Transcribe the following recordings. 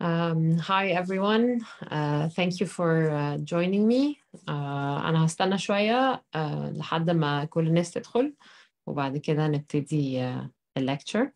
Um, hi everyone. Uh, thank you for uh, joining me. Uh, أنا هستنى شوية uh, لحد ما كل الناس تدخل وبعد كده نبتدي uh, الليكتشر.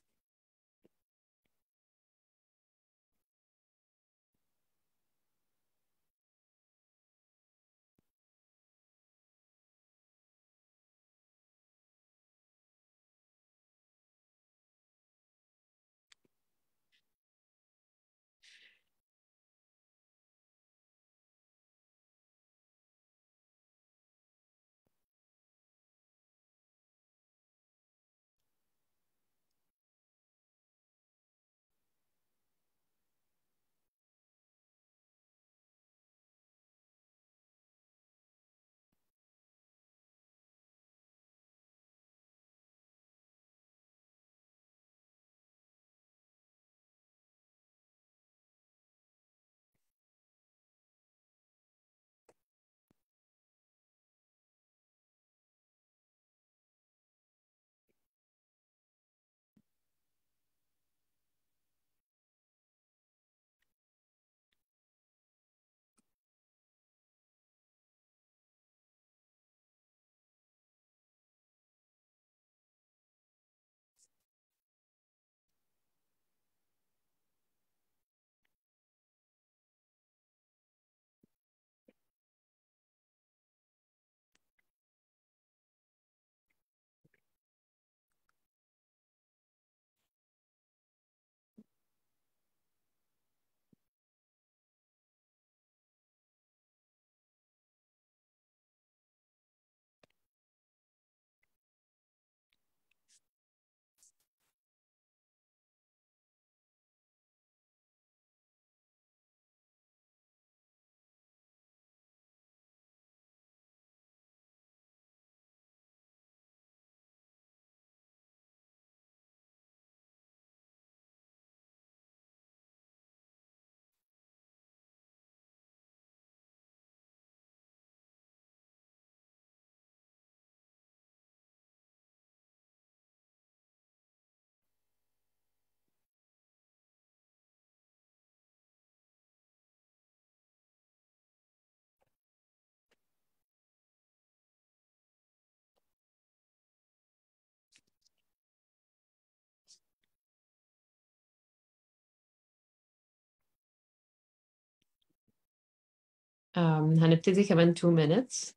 Um, هنبتدي كمان 2 minutes.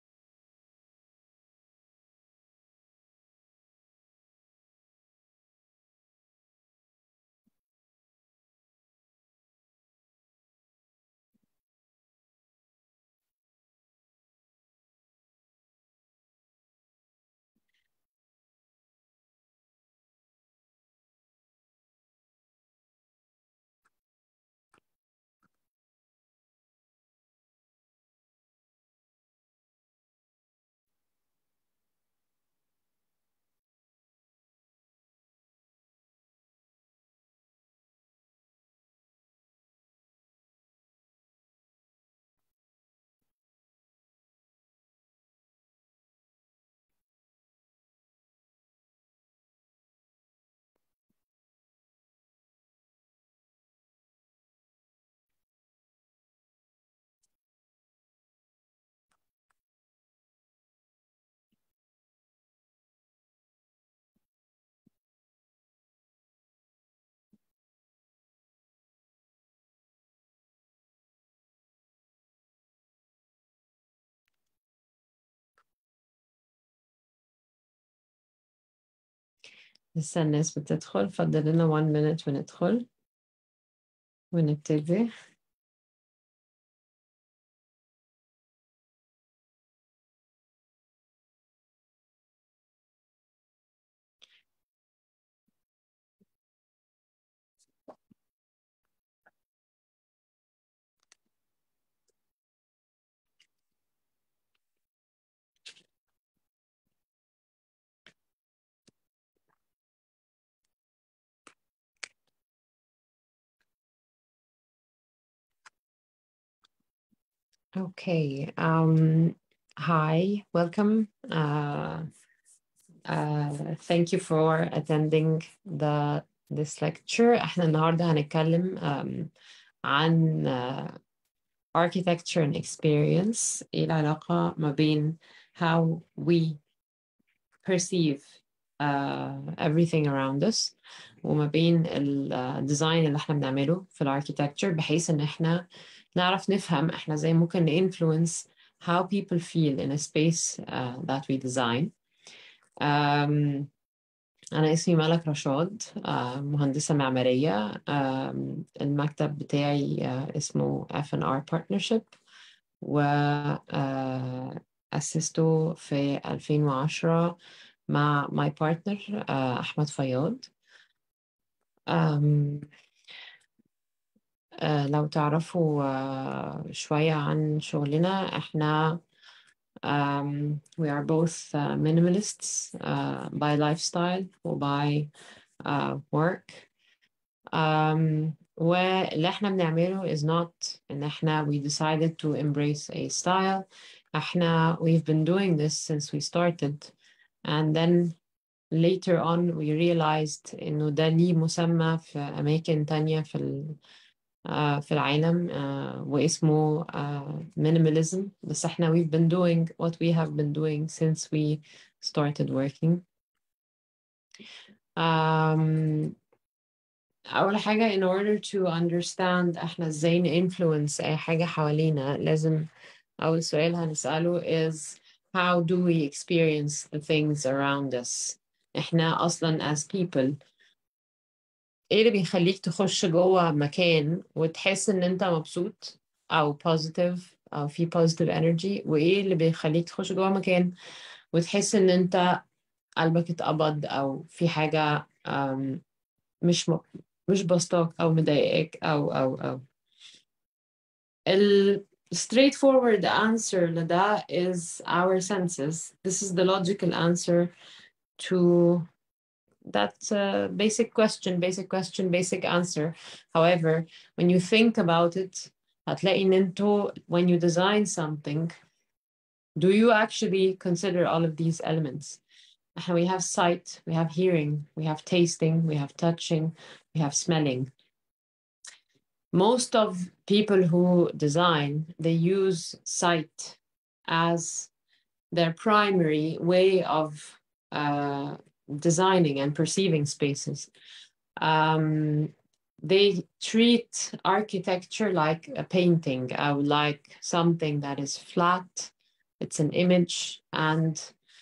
لسه الناس بتدخل فضل لنا 1 minute وندخل ونبتدي Okay. Um, hi, welcome. Uh, uh, thank you for attending the this lecture احنا النهارده هنتكلم um, عن uh, architecture and experience ايه العلاقة ما بين how we perceive uh, everything around us وما بين الديزاين اللي احنا بنعمله في الاركيتكتشر بحيث ان احنا نعرف نفهم احنا زي ممكن influence how people feel in a space uh, that we design um, أنا اسمي ملك رشاد مهندسة معمارية المكتب بتاعي اسمه F&R Partnership و أسسته في 2010 مع my partner أحمد فياض لو تعرفوا شوية عن شغلنا احنا Um, we are both uh, minimalists uh, by lifestyle or by uh, work. Um, واللي احنا بنعمله is not ان احنا we decided to embrace a style. احنا we've been doing this since we started and then later on we realized انه ده ليه مسمى في اماكن تانية في ال Uh, في العالم uh, واسمه uh, minimalism بس احنا we've been doing what we have been doing since we started working um, أول حاجة in order to understand احنا ازاي influence أي حاجة حوالينا لازم أول سؤال هنسأله is how do we experience the things around us احنا أصلا as people ايه اللي بيخليك تخش جوه مكان وتحس ان انت مبسوط او positive او في positive energy وايه اللي بيخليك تخش جوه مكان وتحس ان انت قلبك اتقبض او في حاجة مش م... مش بسطاك او مضايقاك او او او ال straightforward answer لده is our senses this is the logical answer to that uh, basic question, basic question, basic answer. However, when you think about it, هتلاقي ان انتوا when you design something, do you actually consider all of these elements? We have sight, we have hearing, we have tasting, we have touching, we have smelling. Most of people who design, they use sight as their primary way of uh, designing and perceiving spaces. Um, they treat architecture like a painting or like something that is flat, it's an image, and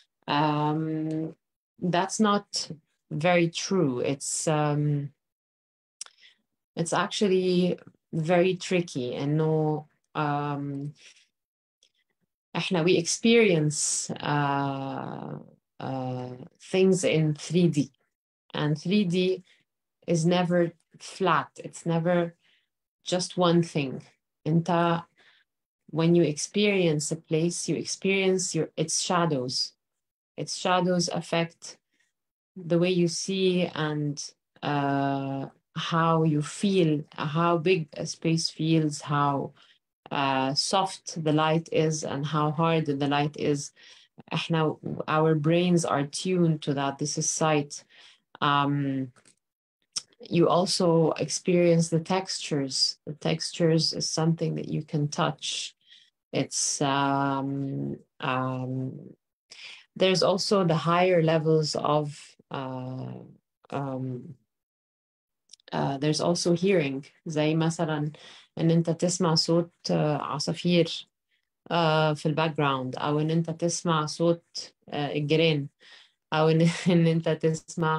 um, that's not very true. It's um, it's actually very tricky and no um, احنا we experience uh, uh, things in 3D. And 3D is never flat, it's never just one thing. Inta, when you experience a place, you experience your its shadows. Its shadows affect the way you see and uh, how you feel, how big a space feels, how uh, soft the light is, and how hard the light is احنا our brains are tuned to that this is sight um, you also experience the textures the textures is something that you can touch it's um, um, there's also the higher levels of uh, um, uh, there's also hearing زي مثلا ان انت تسمع صوت عصافير في الباك جراوند او ان انت تسمع صوت الجيران او ان ان انت تسمع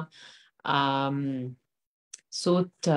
صوت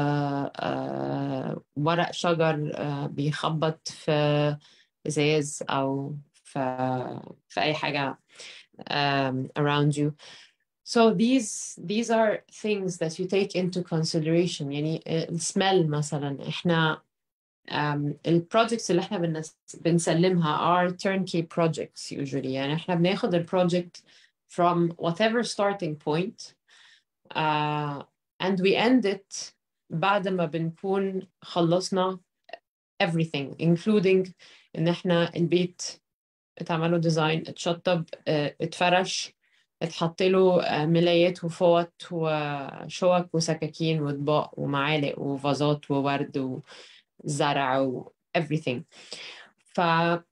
ورق شجر بيخبط في ازاز او في في اي حاجه around you So these these are things that you take into consideration يعني السمell مثلا احنا um, البروجكتس اللي احنا بنس... بنسلمها are turnkey projects usually يعني احنا بناخد البروجكت from whatever starting point uh, and we end it بعد ما بنكون خلصنا everything including ان احنا البيت اتعمله ديزاين اتشطب اه اتفرش اتحط له آه، ملايات وفوط وشوك وسكاكين واطباق ومعالق وفازات وورد وزرع و everything ف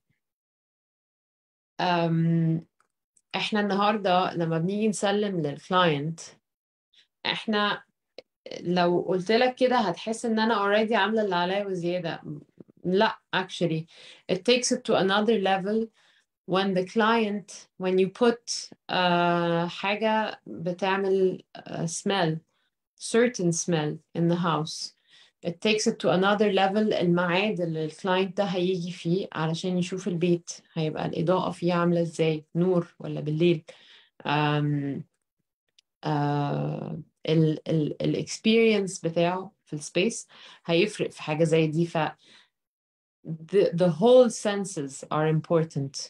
أم، احنا النهارده لما بنيجي نسلم للكلاينت احنا لو قلت لك كده هتحس ان انا already عامله اللي عليا وزياده لا actually it takes it to another level when the client when you put uh, حاجة بتعمل uh, smell certain smell in the house it takes it to another level الميعاد اللي الكلاينت ده هيجي فيه علشان يشوف البيت هيبقى الإضاءة فيه عاملة ازاي نور ولا بالليل um, uh, ال ال الاكسبيرينس بتاعه في السبيس هيفرق في حاجة زي دي ف the, the whole senses are important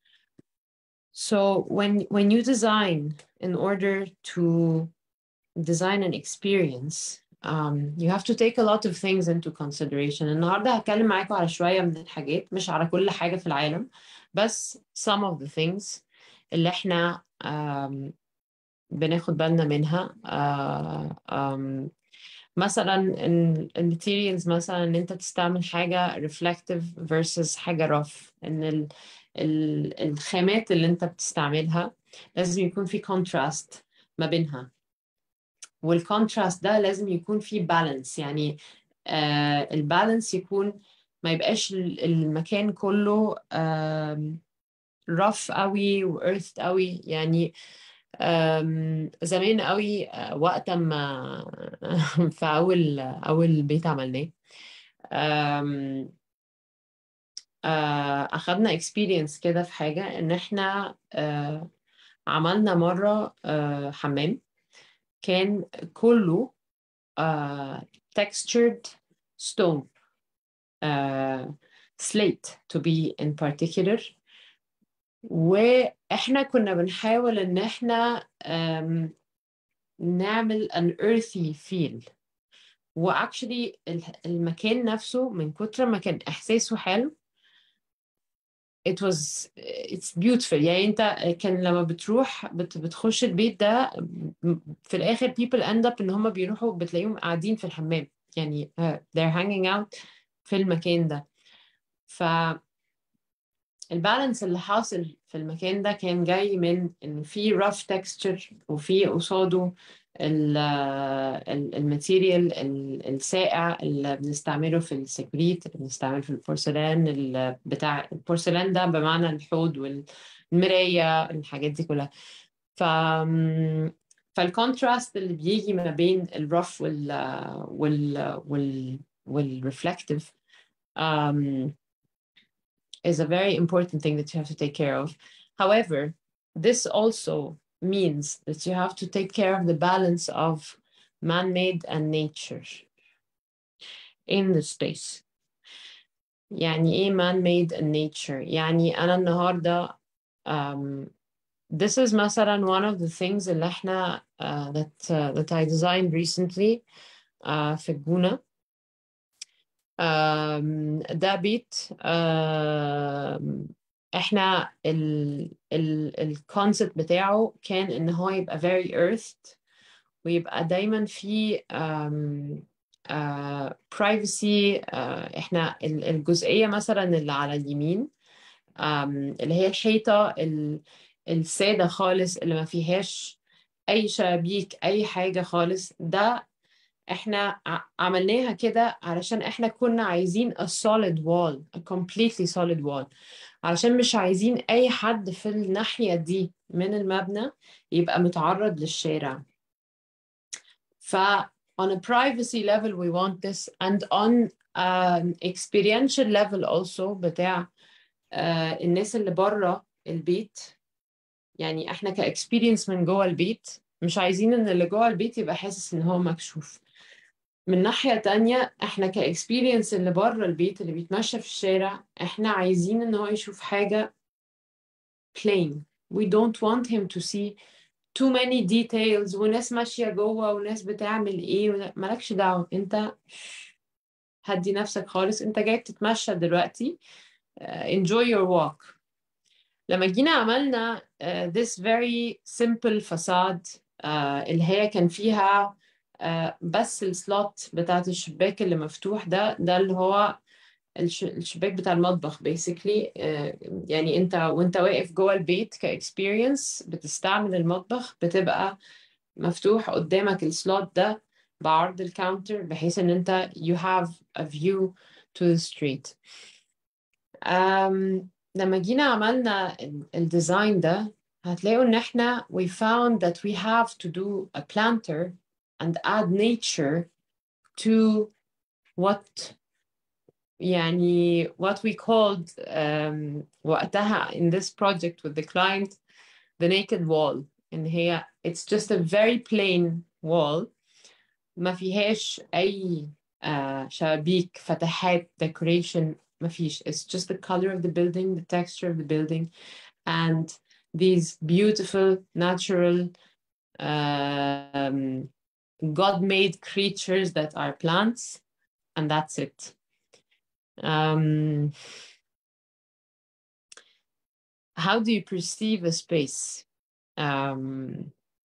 So when when you design in order to design an experience um, you have to take a lot of things into consideration النهارده هتكلم معاكم على شوية من الحاجات مش على كل حاجة في العالم بس some of the things اللي احنا um, بناخد بالنا منها uh, um, مثلا الماتيريالز مثلا ان انت تستعمل حاجة reflective versus حاجة rough ان ال ال الخامات اللي انت بتستعملها لازم يكون في contrast ما بينها والكونتراست ده لازم يكون فيه بالانس يعني آه البالانس يكون ما يبقاش المكان كله آه rough قوي وearthed قوي يعني زمان قوي وقت ما في اول اول بيت عملناه اخدنا experience كده في حاجه ان احنا عملنا مره حمام كان كله textured stone slate to be in particular واحنا كنا بنحاول ان احنا um, نعمل an earthy feel واكشلي المكان نفسه من كتر ما كان احساسه حلو it was it's beautiful يعني انت كان لما بتروح بت بتخش البيت ده في الاخر people end up ان هم بيروحوا بتلاقيهم قاعدين في الحمام يعني they're hanging out في المكان ده ف البالانس اللي حاصل في المكان ده كان جاي من ان في rough texture وفي قصاده الماتيريال السائع اللي بنستعمله في السكريت اللي بنستعمله في البورسلان بتاع البورسلان ده بمعنى الحوض والمراية الحاجات دي كلها ف فالكونتراست اللي بيجي ما بين الرف وال وال وال والرeflective um, is a very important thing that you have to take care of. However, this also means that you have to take care of the balance of man-made and nature in the space. يعني ايه man-made and nature؟ يعني أنا النهاردة um, this is مثلا one of the things اللي احنا uh, that uh, that I designed recently uh, في الجونة um, ده بيت um, احنا الكونسبت بتاعه كان ان هو يبقى very earthed ويبقى دايما في um, uh, privacy uh, احنا الجزئية مثلا اللي على اليمين um, اللي هي الحيطة السادة خالص اللي ما فيهاش أي شبابيك أي حاجة خالص ده احنا عملناها كده علشان احنا كنا عايزين a solid wall a completely solid wall علشان مش عايزين اي حد في الناحية دي من المبنى يبقى متعرض للشارع ف on a privacy level we want this and on an experiential level also بتاع uh, الناس اللي بره البيت يعني احنا كاكسبيرينس من جوه البيت مش عايزين ان اللي جوه البيت يبقى حاسس ان هو مكشوف من ناحية تانية احنا كاكسبيرينس اللي بره البيت اللي بيتمشى في الشارع احنا عايزين ان هو يشوف حاجة plain we don't want him to see too many details وناس ماشية جوه وناس بتعمل ايه مالكش دعوة انت هدي نفسك خالص انت جاي تتمشى دلوقتي uh, enjoy your walk لما جينا عملنا uh, this very simple facade uh, اللي هي كان فيها uh, بس السلوت بتاعت الشباك اللي مفتوح ده ده اللي هو الش- الشباك بتاع المطبخ basically uh, يعني انت وانت واقف جوه البيت كاكسبيرينس بتستعمل المطبخ بتبقى مفتوح قدامك السلوت ده بعرض الكاونتر بحيث ان انت you have a view to the street um, لما جينا عملنا ال- الديزاين ده هتلاقوا ان احنا we found that we have to do a planter and add nature to what يعني what we called um, وقتها in this project with the client the naked wall ان هي it's just a very plain wall ما فيهاش أي uh, شبابيك فتحات decoration ما فيش it's just the color of the building the texture of the building and these beautiful natural um, God-made creatures that are plants and that's it um, how do you perceive a space um,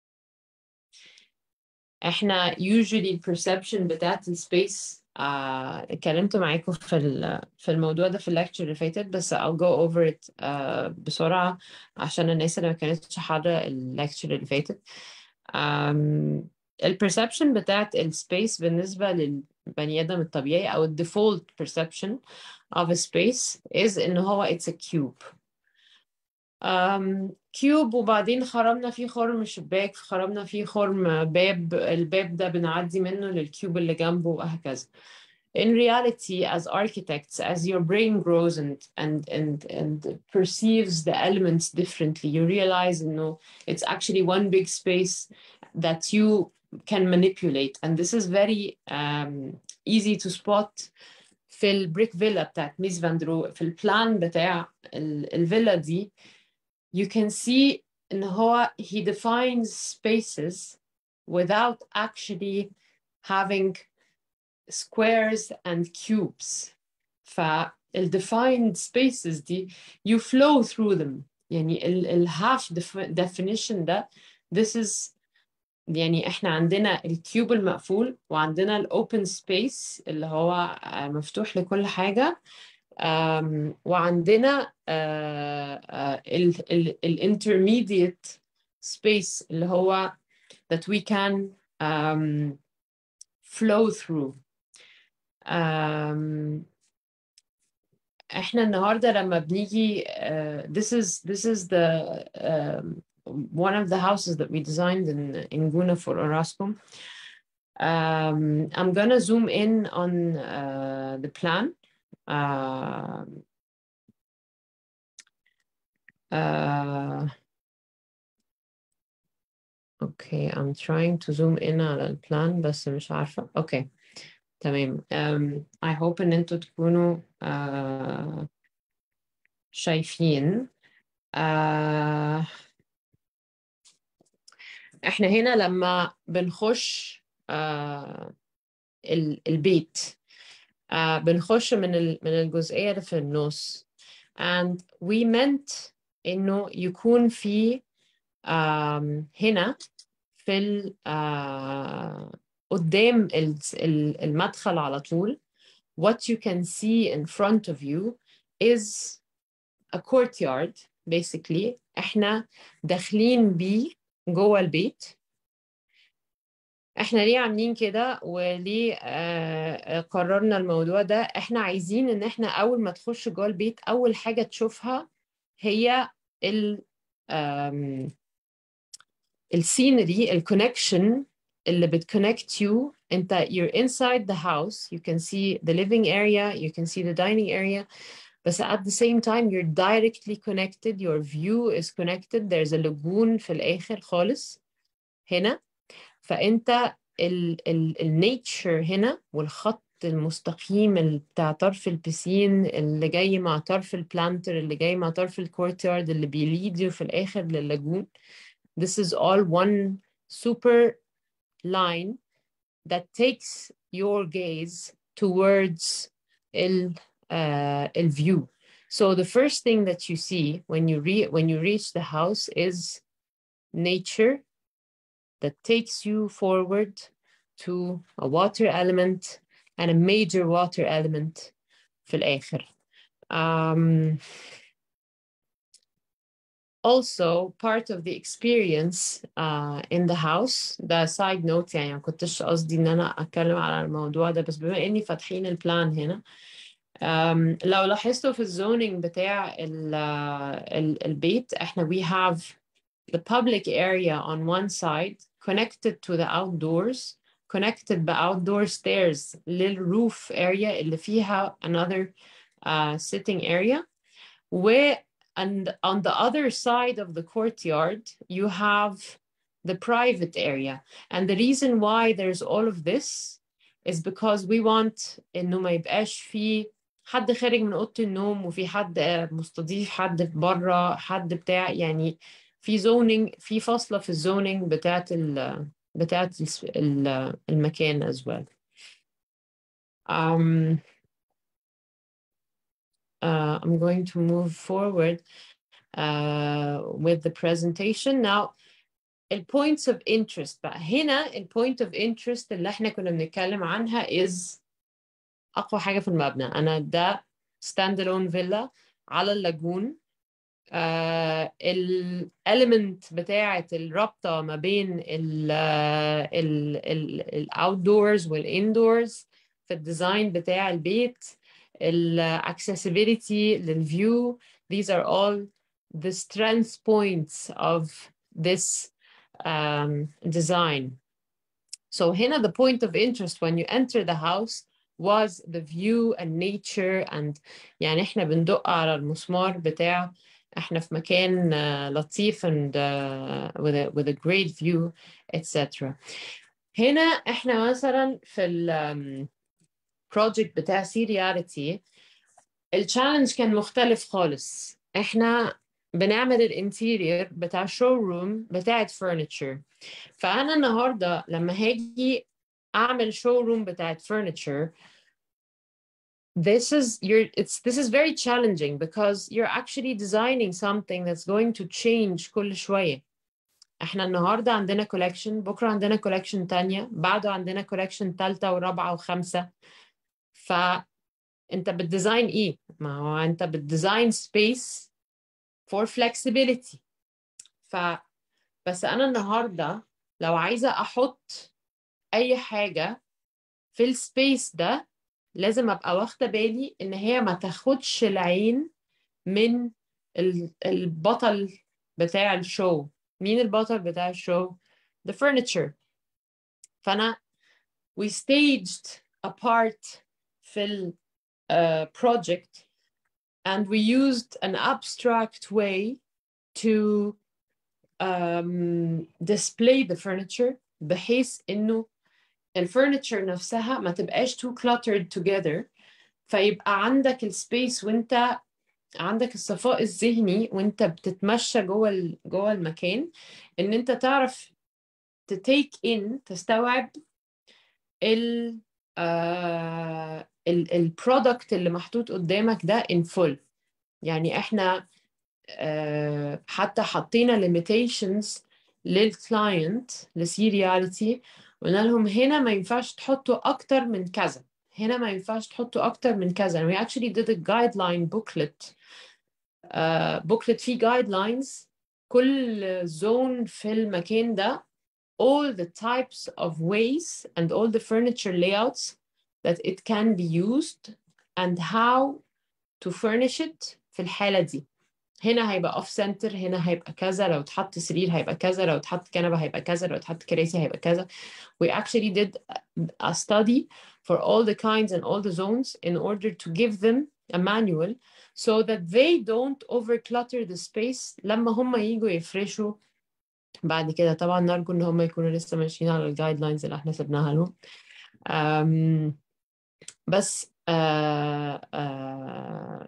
احنا usually perception بتاعت السبيس آه، اتكلمت معاكم في ال- في الموضوع ده في الليكتشر اللي فاتت بس I'll go over it آه، بسرعة عشان الناس اللي ما كانتش حاضرة الليكتشر اللي فاتت um, البرسبشن بتاعت السبيس بالنسبة للبني آدم الطبيعي أو ال default perception of a space is إن هو it's a cube um, كيوب وبعدين خرمنا فيه خرم شباك خرمنا فيه خرم باب الباب ده بنعدي منه للكيوب اللي جنبه وهكذا in reality as architects as your brain grows and and and and perceives the elements differently you realize you know it's actually one big space that you can manipulate and this is very um, easy to spot في البريك فيلا بتاعت ميس فاندرو في البلان بتاع ال- الفيلا دي you can see ان هو he defines spaces without actually having squares and cubes فال defined spaces دي you flow through them يعني ال, ال half def- definition ده this is يعني احنا عندنا الكيوب المقفول وعندنا الاوبن سبيس اللي هو آه، مفتوح لكل حاجة um, وعندنا uh, uh, ال, ال, ال intermediate space اللي هو that we can um, flow through um, احنا النهارده لما بنيجي uh, this is this is the um, one of the houses that we designed in in Guna for Orascom. Um, I'm gonna zoom in on uh, the plan. Um uh, okay, I'm trying to zoom in على البلان بس مش عارفة. Okay, تمام. Um, I hope إن انتوا تكونوا uh, شايفين. Uh, احنا هنا لما بنخش uh, ال- البيت uh, بنخش من ال- من الجزئية اللي في النص and we meant إنه يكون في um, هنا في ال, uh, قدام ال- ال- المدخل على طول what you can see in front of you is a courtyard basically احنا داخلين بيه جوه البيت احنا ليه عاملين كده وليه آه قررنا الموضوع ده احنا عايزين ان احنا اول ما تخش جوه البيت اول حاجة تشوفها هي ال آم، السينري الكونكشن اللي بتكونكت يو انت you're inside the house you can see the living area you can see the dining area بس at the same time you're directly connected your view is connected there's a lagoon في الآخر خالص هنا فأنت ال ال النيتشر هنا والخط المستقيم ال- بتاع طرف البسين اللي جاي مع طرف البلانتر اللي جاي مع طرف الكورتيارد اللي بيليد you في الآخر للاجون this is all one super line that takes your gaze towards ال uh, الview So the first thing that you see when you re when you reach the house is nature that takes you forward to a water element and a major water element في الآخر. Um, also part of the experience uh, in the house ده side note يعني ما كنتش قصدي ان انا اتكلم على الموضوع ده بس بما اني فاتحين البلان هنا um, لو لاحظتوا في الزونينج بتاع ال, ال, البيت احنا we have the public area on one side connected to the outdoors connected ب outdoor stairs للroof area اللي فيها another uh, sitting area و and on the other side of the courtyard you have the private area and the reason why there's all of this is because we want انه ما يبقاش في حد خارج من اوضه النوم وفي حد مستضيف حد في بره حد بتاع يعني في زونينج في فاصله في الزونينج بتاعت ال بتاعت ال المكان as well um, uh, I'm going to move forward uh, with the presentation. Now, ال points of interest بقى هنا ال point of interest اللي احنا كنا بنتكلم عنها is أقوى حاجة في المبنى أنا ده stand alone villa على اللاجون uh, element بتاعة الرابطة ما بين ال ال ال ال outdoors وال indoors في الديزاين بتاع البيت ال accessibility للview these are all the strength points of this um, design. So هنا the point of interest when you enter the house was the view and nature and يعني احنا بندق على المسمار بتاع احنا في مكان uh, لطيف and uh, with a with a great view etc. هنا احنا مثلا في ال um, project بتاع سيرياليتي التشالنج كان مختلف خالص احنا بنعمل الانتيرير بتاع شو روم بتاعت فرنتشر فانا النهارده لما هاجي اعمل شو روم بتاعت فرنتشر this is you're it's this is very challenging because you're actually designing something that's going to change كل شويه احنا النهارده عندنا كولكشن بكره عندنا كولكشن تانية بعده عندنا كولكشن تالتة ورابعة وخامسة فانت بتديزاين ايه ما هو انت بتديزاين سبيس for flexibility ف بس انا النهارده لو عايزه احط اي حاجه في السبيس ده لازم ابقى واخده بالي ان هي ما تاخدش العين من البطل بتاع الشو مين البطل بتاع الشو the furniture فانا we staged a part في ال uh, project and we used an abstract way to um, display the furniture بحيث انه الفurniture نفسها ما تبقاش too cluttered together فيبقى عندك السبيس وانت عندك الصفاء الذهني وانت بتتمشى جوه جوه المكان ان انت تعرف تتيك ان تستوعب ال uh, البرودكت اللي محطوط قدامك ده in full يعني احنا uh, حتى حطينا limitations للكلاينت لسيرياليتي قلنا لهم هنا ما ينفعش تحطوا اكتر من كذا هنا ما ينفعش تحطوا اكتر من كذا and we actually did a guideline booklet uh, booklet فيه guidelines كل زون في المكان ده all the types of ways and all the furniture layouts that it can be used and how to furnish it في الحالة دي هنا هيبقى off center هنا هيبقى كذا لو اتحط سرير هيبقى كذا لو اتحط كنبة هيبقى كذا لو اتحط كراسي هيبقى كذا we actually did a study for all the kinds and all the zones in order to give them a manual so that they don't overclutter the space لما هم يجوا يفرشوا بعد كده طبعا نرجو ان هم يكونوا لسه ماشيين على الجايد لاينز اللي احنا سبناها لهم um, بس uh, uh,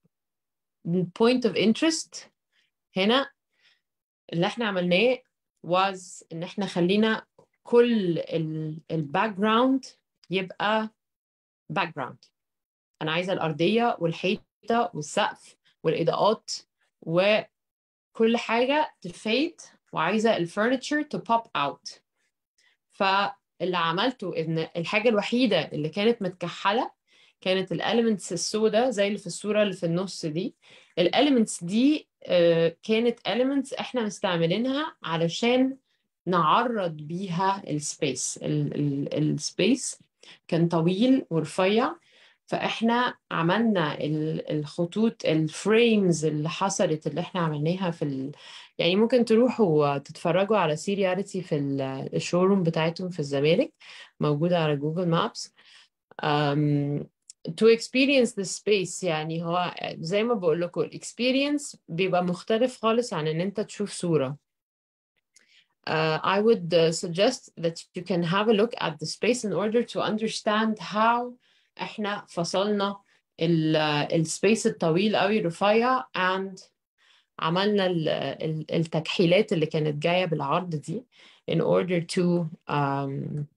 point of interest هنا اللي احنا عملناه was ان احنا خلينا كل الباك جراوند يبقى باك جراوند انا عايزه الارضيه والحيط الحيطة والسقف والإضاءات وكل حاجة تفيد وعايزة الفurniture to pop out فاللي عملته إن الحاجة الوحيدة اللي كانت متكحلة كانت الاليمنتس السوداء زي اللي في الصورة اللي في النص دي الاليمنتس دي آه، كانت elements احنا مستعملينها علشان نعرض بيها السبيس السبيس كان طويل ورفيع فاحنا عملنا الخطوط الفريمز اللي حصلت اللي احنا عملناها في ال... يعني ممكن تروحوا تتفرجوا على سيرياليتي في الشوروم بتاعتهم في الزمالك موجودة على جوجل مابس um, to experience the space يعني هو زي ما بقول لكم الاكسبيرينس بيبقى مختلف خالص عن ان انت تشوف صورة uh, I would uh, suggest that you can have a look at the space in order to understand how احنا فصلنا السبيس الطويل قوي رفيع and عملنا التكحيلات اللي كانت جاية بالعرض دي in order to um,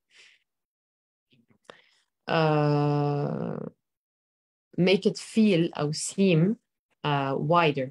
uh, make it feel أو seem uh, wider.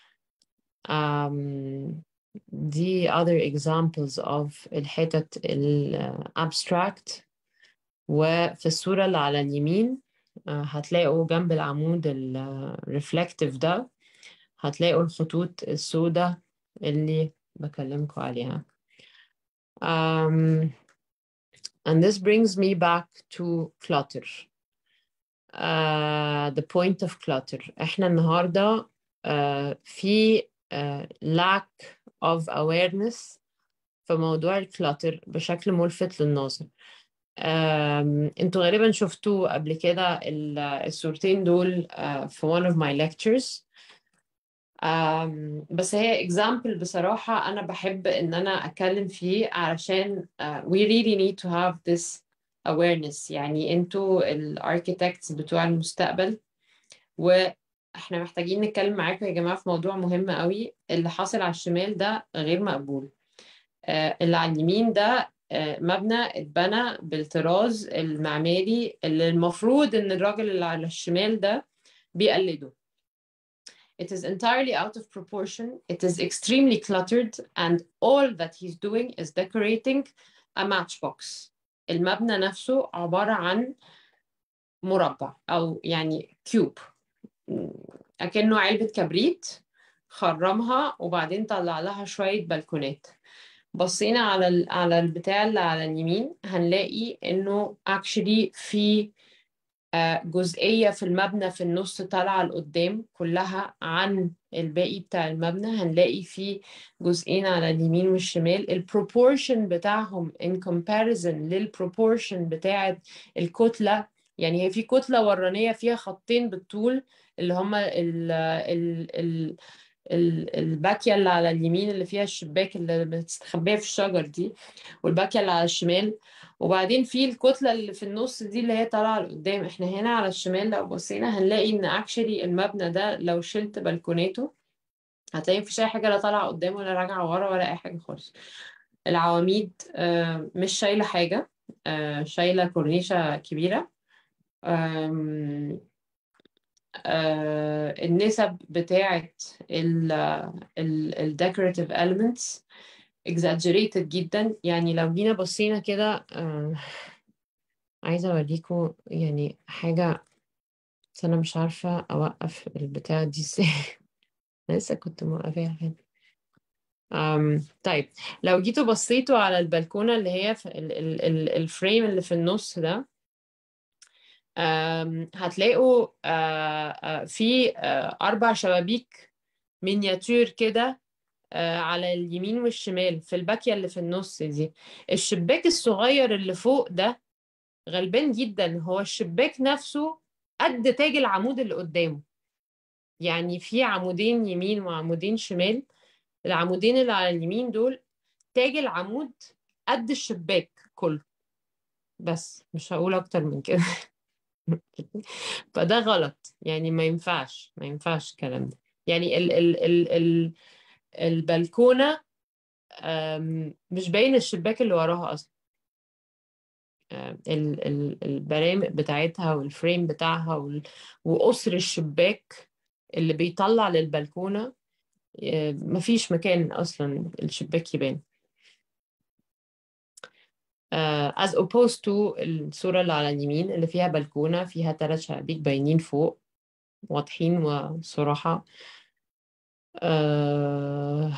Um, the other examples of الحتت الابستراكت وفي الصورة اللي على اليمين هتلاقوا جنب العمود الريفلكتيف ده هتلاقوا الخطوط السوداء اللي بكلمكم عليها. Um, and this brings me back to clutter. Uh, the point of clutter. احنا النهاردة uh, في uh, lack of awareness في موضوع الكلاتر بشكل ملفت للنظر. um, انتوا غالبا شفتوا قبل كده الصورتين دول uh, في one of my lectures. Um, بس هي example بصراحة أنا بحب إن أنا أتكلم فيه علشان uh, we really need to have this awareness يعني انتوا الاركيتكتس بتوع المستقبل واحنا محتاجين نتكلم معاكم يا جماعة في موضوع مهم قوي اللي حاصل على الشمال ده غير مقبول uh, اللي على اليمين ده uh, مبنى اتبنى بالطراز المعماري اللي المفروض ان الراجل اللي على الشمال ده بيقلده It is entirely out of proportion. It is extremely cluttered, and all that he's doing is decorating a matchbox. المبنى نفسه عبارة عن مربع أو يعني كيوب أكنه علبة كبريت خرمها وبعدين طلع لها شوية بلكونات بصينا على على البتاع اللي على اليمين هنلاقي إنه actually في جزئية في المبنى في النص طالعة لقدام كلها عن الباقي بتاع المبنى هنلاقي فيه جزئين على اليمين والشمال البروبورشن بتاعهم in comparison للبروبورشن بتاعة الكتلة يعني هي في كتلة ورانية فيها خطين بالطول اللي هما ال ال ال الباكية اللي على اليمين اللي فيها الشباك اللي مستخبية في الشجر دي والباكية اللي على الشمال وبعدين في الكتلة اللي في النص دي اللي هي طالعة لقدام احنا هنا على الشمال لو بصينا هنلاقي ان اكشلي المبنى ده لو شلت بلكوناته هتلاقي مفيش اي حاجة لا طالعة قدام ولا راجعة ورا ولا اي حاجة خالص العواميد مش شايلة حاجة شايلة كورنيشة كبيرة النسب بتاعة ال decorative elements exaggerated جدا يعني لو جينا بصينا كده آه عايزة أوريكم يعني حاجة بس أنا مش عارفة أوقف البتاع دي ازاي لسه كنت موقفاها هنا um, طيب لو جيتوا بصيتوا على البلكونة اللي هي في ال ال ال الفريم اللي في النص ده um, هتلاقوا uh, uh, في uh, أربع شبابيك مينياتير كده على اليمين والشمال في الباكية اللي في النص دي الشباك الصغير اللي فوق ده غلبان جدا هو الشباك نفسه قد تاج العمود اللي قدامه يعني في عمودين يمين وعمودين شمال العمودين اللي على اليمين دول تاج العمود قد الشباك كله بس مش هقول اكتر من كده فده غلط يعني ما ينفعش ما ينفعش الكلام ده يعني ال ال ال ال البلكونة مش باين الشباك اللي وراها أصلا البرامق بتاعتها والفريم بتاعها وقصر الشباك اللي بيطلع للبلكونة مفيش مكان أصلا الشباك يبان uh, as opposed to الصورة اللي على اليمين اللي فيها بلكونة فيها ثلاث شبابيك باينين فوق واضحين وصراحة uh,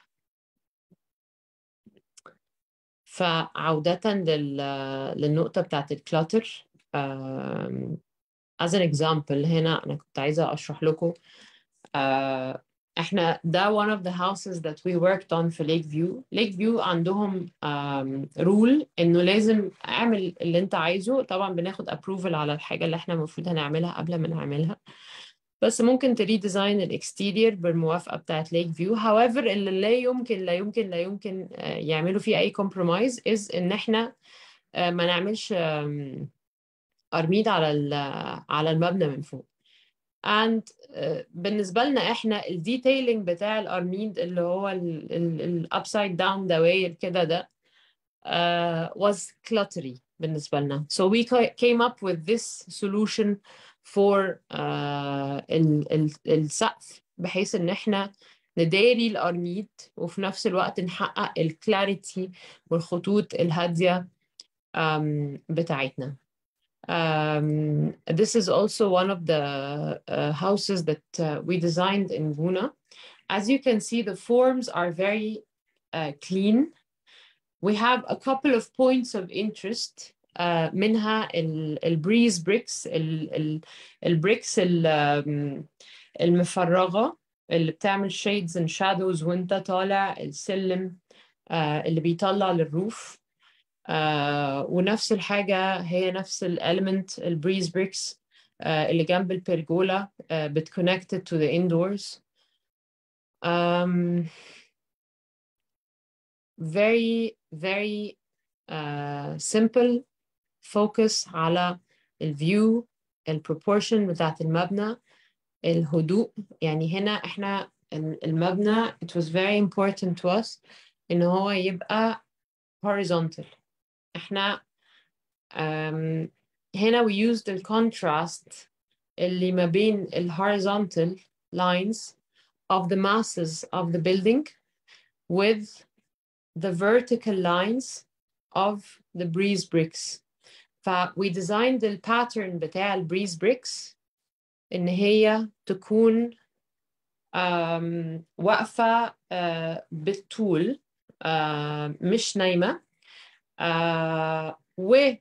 فعودة لل... للنقطة بتاعت الكلاتر uh, as an example هنا أنا كنت عايزة أشرح لكم uh, احنا ده one of the houses that we worked on في ليك فيو ليك فيو عندهم رول um, انه لازم اعمل اللي انت عايزه طبعا بناخد approval على الحاجة اللي احنا المفروض هنعملها قبل ما نعملها بس ممكن تريديزاين الاكستيرير بالموافقة بتاعت ليك فيو however اللي لا يمكن لا يمكن لا يمكن يعملوا فيه اي compromise is ان احنا ما نعملش ارميد على على المبنى من فوق and بالنسبه لنا احنا الديتيلنج بتاع الارميد اللي هو الابسايد داون دواير كده ده uh, was cluttery بالنسبه لنا so we came up with this solution for uh, ال, ال, السقف بحيث ان احنا نداري الارميد وفي نفس الوقت نحقق الكلاريتي والخطوط الهاديه um, بتاعتنا Um, this is also one of the uh, houses that uh, we designed in Guna. As you can see, the forms are very uh, clean. We have a couple of points of interest. منها البريز بريكس البريكس المفرغة اللي بتعمل shades and shadows وانت طالع السلم اللي بيطلع للروف آه ونفس الحاجة هي نفس الاليمنت البريز بريكس آه اللي جنب البرجولا آه بتconnected to the indoors um, very very uh, simple focus على الفيو البروبورشن بتاعت المبنى الهدوء يعني هنا احنا المبنى it was very important to us ان هو يبقى horizontal احنا um, هنا we used the contrast اللي ما بين ال horizontal lines of the masses of the building with the vertical lines of the breeze bricks ف we designed the pattern بتاع ال breeze bricks إن هي تكون um, واقفة uh, بالطول uh, مش نايمة آه وال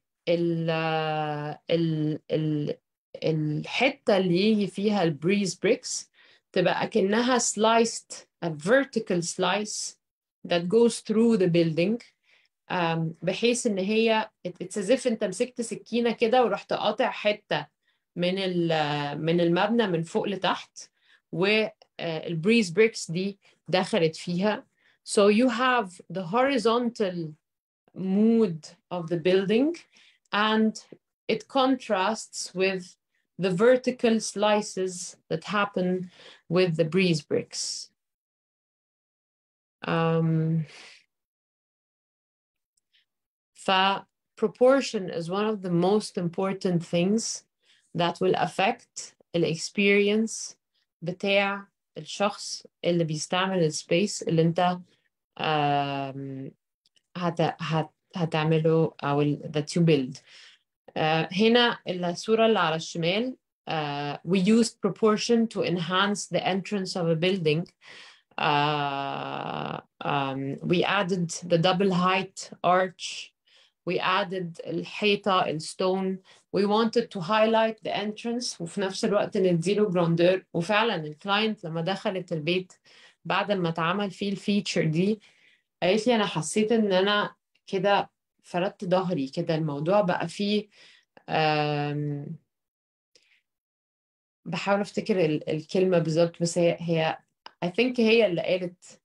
ال ال الحتة اللي يجي فيها البريز بريكس تبقى كأنها sliced a vertical slice that goes through the building um, بحيث ان هي it's as if انت مسكت سكينة كده ورحت قاطع حتة من من المبنى من فوق لتحت والبريز بريكس دي دخلت فيها so you have the horizontal mood of the building and it contrasts with the vertical slices that happen with the breeze bricks. Um, proportion is one of the most important things that will affect the experience بتاع الشخص اللي بيستعمل السبيس اللي انت um, هت هت هتعمله أو ال that you build. Uh, هنا الصورة اللي على الشمال uh, we used proportion to enhance the entrance of a building. Uh, um, we added the double height arch. We added الحيطة الستون. We wanted to highlight the entrance وفي نفس الوقت نديله جراندور وفعلا الكلاينت لما دخلت البيت بعد ما اتعمل فيه الفيتشر دي قالت لي انا حسيت ان انا كده فردت ظهري كده الموضوع بقى فيه بحاول افتكر الكلمه بالظبط بس هي هي I think هي اللي قالت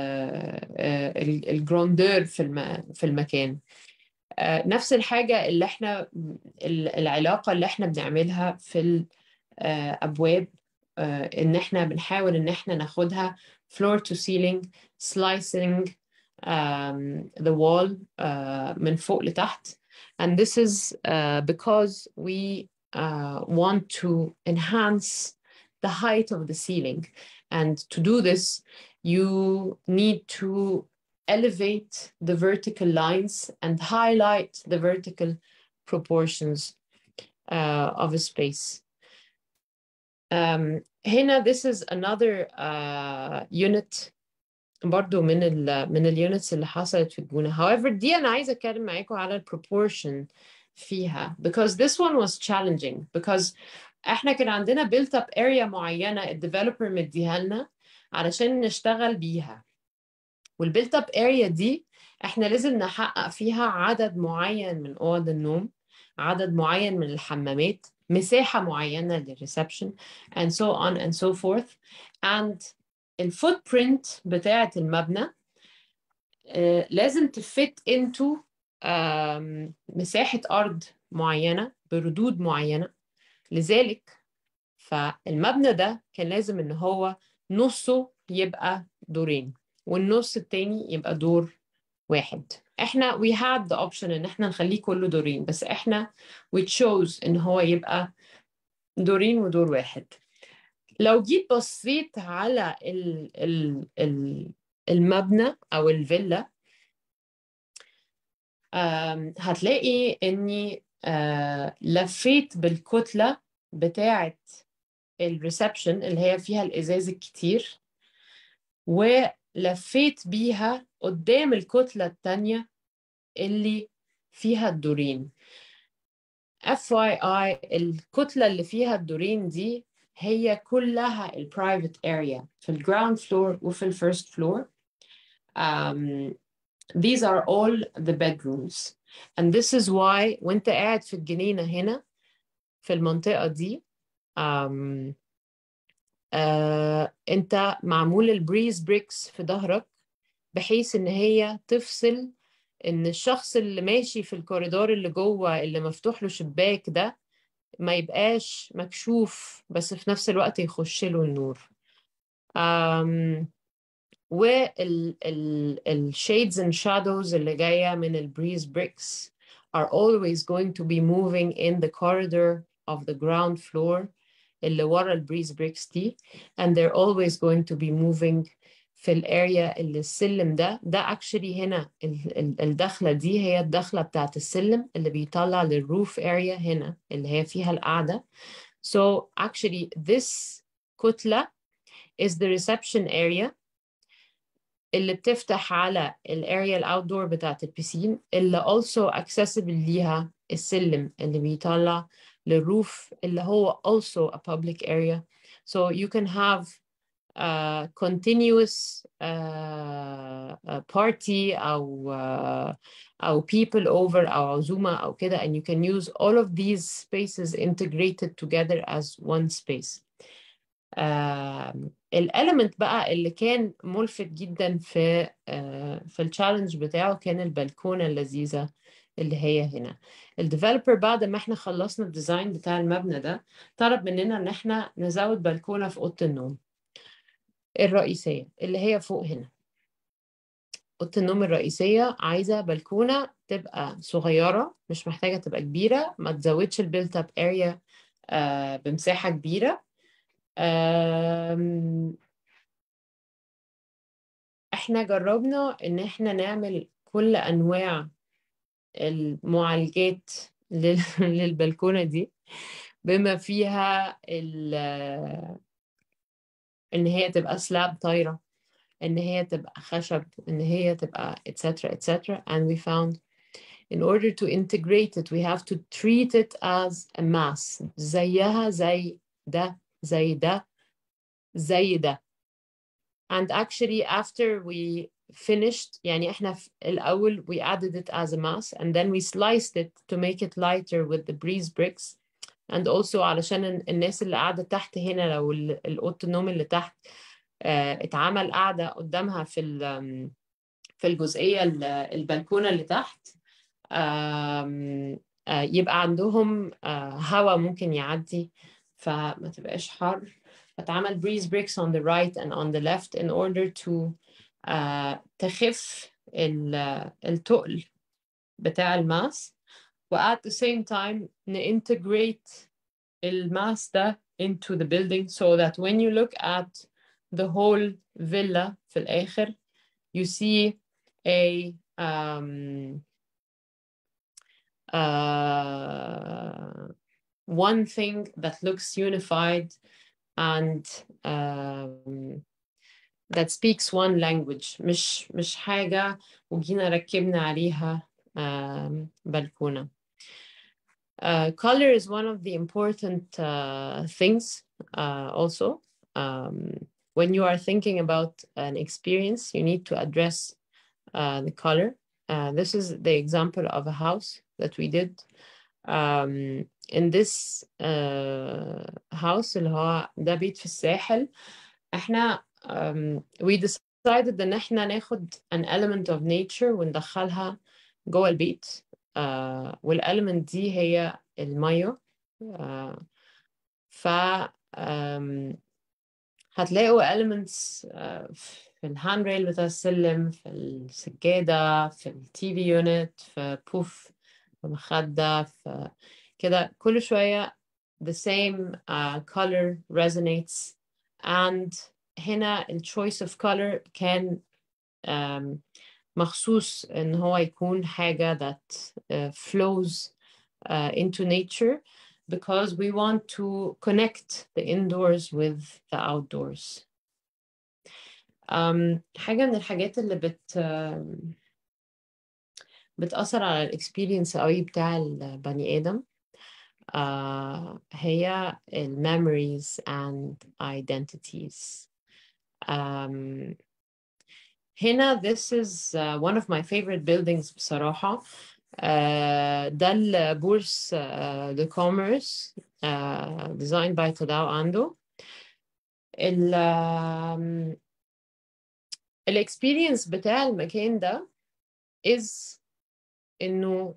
الجراندور في الم في المكان نفس الحاجه اللي احنا العلاقه اللي احنا بنعملها في الابواب ان احنا بنحاول ان احنا ناخدها floor to ceiling slicing um, the wall uh, من فوق لتحت and this is uh, because we uh, want to enhance the height of the ceiling. And to do this, you need to elevate the vertical lines and highlight the vertical proportions uh, of a space. Um, هنا this is another uh, unit برضو من ال من اليونتس اللي حصلت في الجونة. However دي أنا عايزة أتكلم معاكم على البروبورشن فيها because this one was challenging because احنا كان عندنا built up area معينة الديفلوبر مديها لنا علشان نشتغل بيها والبيلت اب اريا دي احنا لازم نحقق فيها عدد معين من اوض النوم عدد معين من الحمامات مساحة معينة للريسبشن and so on and so forth and الفوت برنت بتاعة المبنى uh, لازم تفت into um, مساحة أرض معينة بردود معينة لذلك فالمبنى ده كان لازم إن هو نصه يبقى دورين والنص التاني يبقى دور واحد احنا we had the option ان احنا نخليه كله دورين بس احنا we chose ان هو يبقى دورين ودور واحد لو جيت بصيت على ال ال ال المبنى او الفيلا هتلاقي اني uh, لفيت بالكتله بتاعه الريسبشن اللي هي فيها الازاز الكتير ولفيت بيها قدام الكتله التانيه اللي فيها الدورين FYI الكتله اللي فيها الدورين دي هي كلها البرايفت اريا في الجراوند فلور وفي الفيرست فلور um, these are all the bedrooms and this is why وانت قاعد في الجنينة هنا في المنطقة دي um, uh, انت معمول البريز بريكس في ظهرك بحيث ان هي تفصل ان الشخص اللي ماشي في الكوريدور اللي جوه اللي مفتوح له شباك ده ما يبقاش مكشوف بس في نفس الوقت يخش له النور um, وال ال ال shades and shadows اللي جاية من ال breeze bricks are always going to be moving in the corridor of the ground floor اللي ورا ال breeze bricks دي and they're always going to be moving في الاريا اللي السلم ده ده actually هنا ال ال الدخلة دي هي الدخلة بتاعت السلم اللي بيطلع للروف اريا هنا اللي هي فيها القعدة so actually this كتلة is the reception area اللي بتفتح على الاريا الاوتدور بتاعت البيسين اللي also accessible ليها السلم اللي بيطلع للروف اللي هو also a public area so you can have uh, continuous uh, uh, party أو uh, أو people over أو عزومة أو كده and you can use all of these spaces integrated together as one space الاليمنت بقى اللي كان ملفت جدا في uh, في التشالنج بتاعه كان البلكونه اللذيذه اللي هي هنا الديفلوبر بعد ما احنا خلصنا الديزاين بتاع المبنى ده طلب مننا ان احنا نزود بلكونه في اوضه النوم الرئيسيه اللي هي فوق هنا اوضه النوم الرئيسيه عايزه بلكونه تبقى صغيره مش محتاجه تبقى كبيره ما تزودش البيلت اب اريا بمساحه كبيره احنا جربنا ان احنا نعمل كل انواع المعالجات للبلكونه دي بما فيها ان هي تبقى سلاب طايره ان هي تبقى خشب ان هي تبقى etc etc and we found in order to integrate it we have to treat it as a mass زيها زي ده زي ده زي ده and actually after we finished يعني احنا في الأول we added it as a mass and then we sliced it to make it lighter with the breeze bricks and also علشان الناس اللي قاعدة تحت هنا لو الأوضة النوم اللي تحت اه اتعمل قاعدة قدامها في في الجزئية البلكونة اللي تحت اه يبقى عندهم اه هواء ممكن يعدي فما تبقاش حر فتعمل breeze bricks on the right and on the left in order to uh, تخف التقل بتاع الماس و at the same time integrate الماس ده into the building so that when you look at the whole villa في الآخر you see a um, uh, one thing that looks unified and um, that speaks one language مش مش حاجة وجينا ركبنا عليها um, بلكونة. Uh, color is one of the important uh, things uh, also. Um, when you are thinking about an experience, you need to address uh, the color. Uh, this is the example of a house that we did. Um, in this uh, house اللي هو ده بيت في الساحل احنا um, we decided ان احنا ناخد an element of nature وندخلها جوه البيت uh, والelement دي هي المية uh, ف um, هتلاقوا elements uh, في الهاند ريل بتاع السلم في السجادة في التي في يونت في بوف في مخدة في كده كل شوية the same uh, color resonates and هنا ال choice of color كان um, مخصوص ان هو يكون حاجة that uh, flows uh, into nature because we want to connect the indoors with the outdoors. Um, حاجة من الحاجات اللي بت um, بتأثر على الاكسبيرينس قوي بتاع البني آدم uh, هي ال memories and identities. Um, هنا this is uh, one of my favorite buildings بصراحة uh, ده البورس uh, the commerce uh, designed by Tadao Ando ال um, الاكسبيرينس بتاع المكان ده is انه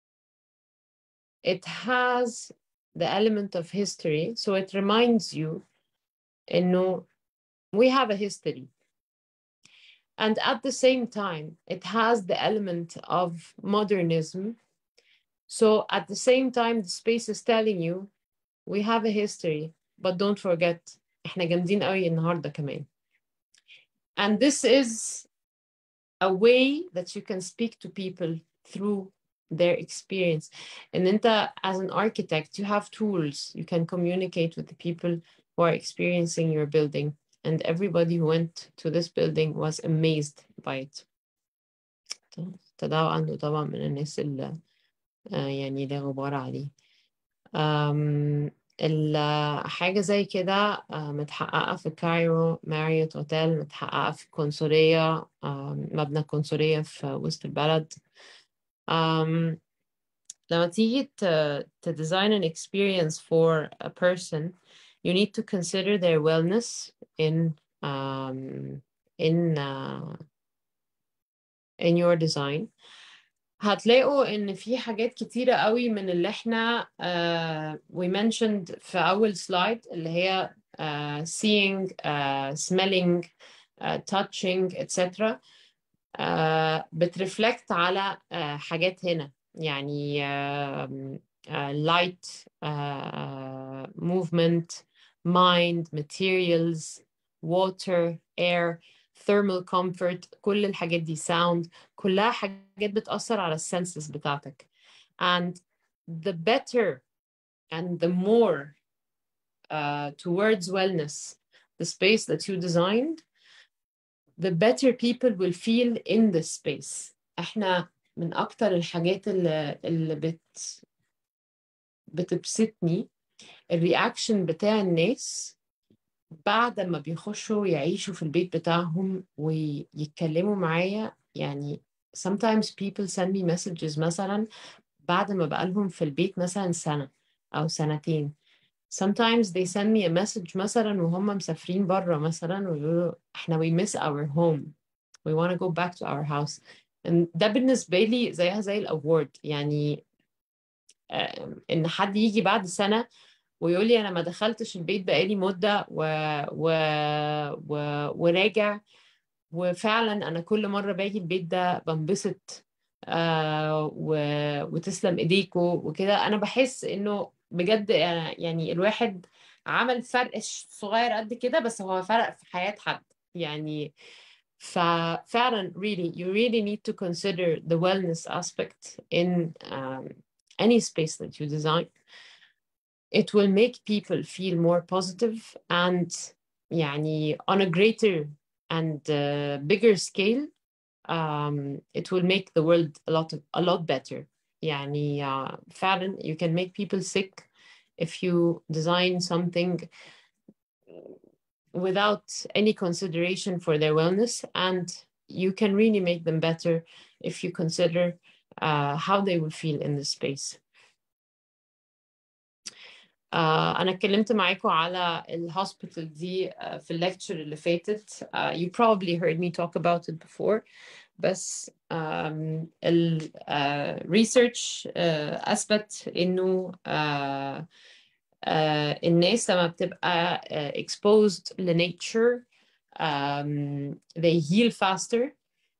it has the element of history so it reminds you انه we have a history and at the same time it has the element of modernism so at the same time the space is telling you we have a history but don't forget احنا جامدين قوي النهارده كمان and this is a way that you can speak to people through their experience and انت as an architect you have tools you can communicate with the people who are experiencing your building and everybody who went to this building was amazed by it تداو عنده طبعا من الناس اللي يعني لا غبار عليه um, الحاجة زي كده متحققة في كايرو ماريوت اوتيل متحققة في القنصلية مبنى القنصلية في وسط البلد um, لما تيجي to design an experience for a person you need to consider their wellness in um, in uh, in your design هتلاقوا ان في حاجات كتيرة قوي من اللي احنا uh, we mentioned في اول سلايد اللي هي uh, seeing uh, smelling uh, touching etc uh, بترفلكت على uh, حاجات هنا يعني uh, uh, light uh, movement mind materials water air thermal comfort كل الحاجات دي sound كلها حاجات بتأثر على السنسز بتاعتك and the better and the more uh, towards wellness the space that you designed the better people will feel in the space احنا من اكتر الحاجات اللي, اللي بت بتبسطني الرياكشن بتاع الناس بعد ما بيخشوا يعيشوا في البيت بتاعهم ويتكلموا معايا يعني sometimes people send me messages مثلا بعد ما بقالهم في البيت مثلا سنة أو سنتين sometimes they send me a message مثلا وهم مسافرين بره مثلا ويقولوا احنا we miss our home we want to go back to our house and ده بالنسبة لي زيها زي الأورد يعني إن حد يجي بعد سنة ويقول لي انا ما دخلتش البيت بقالي مده و... و... و... وراجع وفعلا انا كل مره باجي البيت ده بنبسط آه و... وتسلم ايديكوا وكده انا بحس انه بجد يعني الواحد عمل فرق صغير قد كده بس هو فرق في حياة حد يعني ففعلا really you really need to consider the wellness aspect in um, any space that you design it will make people feel more positive and يعني on a greater and uh, bigger scale um, it will make the world a lot of, a lot better يعني uh, فعلا you can make people sick if you design something without any consideration for their wellness and you can really make them better if you consider uh, how they will feel in the space uh, أنا اتكلمت معاكم على الهوسبيتال دي uh, في الليكتشر اللي فاتت uh, you probably heard me talk about it before بس um, ال uh, research uh, أثبت إنه uh, uh, الناس لما بتبقى uh, exposed لnature um, they heal faster